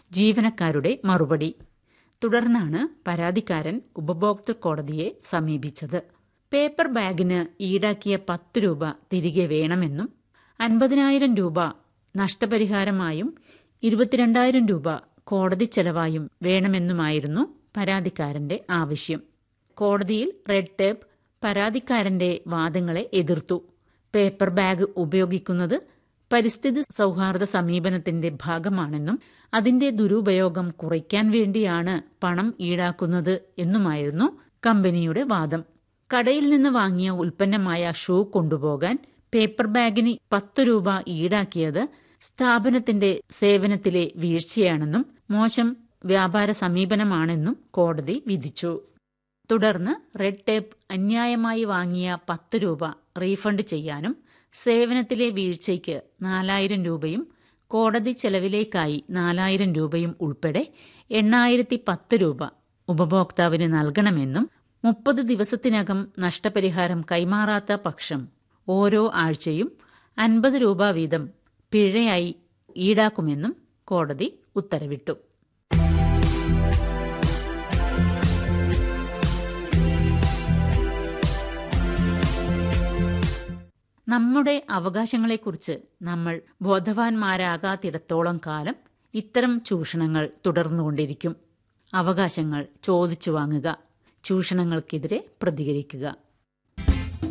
ജീവനക്കാരുടെ മറുപടി തുടർന്നാണ് പരാതിക്കാരൻ ഉപഭോക്തൃ കോടതിയെ സമീപിച്ചത് പേപ്പർ ബാഗിന് ഈടാക്കിയ പത്ത് രൂപ തിരികെ വേണമെന്നും അൻപതിനായിരം രൂപ നഷ്ടപരിഹാരമായും ഇരുപത്തിരണ്ടായിരം രൂപ കോടതി ചെലവായും വേണമെന്നുമായിരുന്നു പരാതിക്കാരന്റെ ആവശ്യം കോടതിയിൽ റെഡ് ടേപ്പ് പരാതിക്കാരന്റെ വാദങ്ങളെ എതിർത്തു പേപ്പർ ബാഗ് ഉപയോഗിക്കുന്നത് പരിസ്ഥിതി സൗഹാർദ്ദ സമീപനത്തിന്റെ ഭാഗമാണെന്നും അതിന്റെ ദുരുപയോഗം കുറയ്ക്കാൻ വേണ്ടിയാണ് പണം ഈടാക്കുന്നത് എന്നുമായിരുന്നു കമ്പനിയുടെ വാദം കടയിൽ നിന്ന് വാങ്ങിയ ഉൽപ്പന്നമായ ഷൂ കൊണ്ടുപോകാൻ പേപ്പർ ബാഗിന് പത്ത് രൂപ ഈടാക്കിയത് സ്ഥാപനത്തിന്റെ സേവനത്തിലെ വീഴ്ചയാണെന്നും മോശം വ്യാപാര സമീപനമാണെന്നും കോടതി വിധിച്ചു തുടർന്ന് റെഡ് ടേപ്പ് അന്യായമായി വാങ്ങിയ പത്ത് രൂപ റീഫണ്ട് ചെയ്യാനും സേവനത്തിലെ വീഴ്ചയ്ക്ക് നാലായിരം രൂപയും കോടതി ചെലവിലേക്കായി നാലായിരം രൂപയും ഉൾപ്പെടെ എണ്ണായിരത്തി പത്ത് രൂപ ഉപഭോക്താവിന് നൽകണമെന്നും മുപ്പത് ദിവസത്തിനകം നഷ്ടപരിഹാരം കൈമാറാത്ത പക്ഷം ഓരോ ആഴ്ചയും അൻപത് രൂപ വീതം പിഴയായി ഈടാക്കുമെന്നും കോടതി ഉത്തരവിട്ടു നമ്മുടെ അവകാശങ്ങളെക്കുറിച്ച് നമ്മൾ ബോധവാന്മാരാകാത്തിടത്തോളം കാലം ഇത്തരം ചൂഷണങ്ങൾ തുടർന്നുകൊണ്ടിരിക്കും അവകാശങ്ങൾ ചോദിച്ചു വാങ്ങുക ചൂഷണങ്ങൾക്കെതിരെ പ്രതികരിക്കുക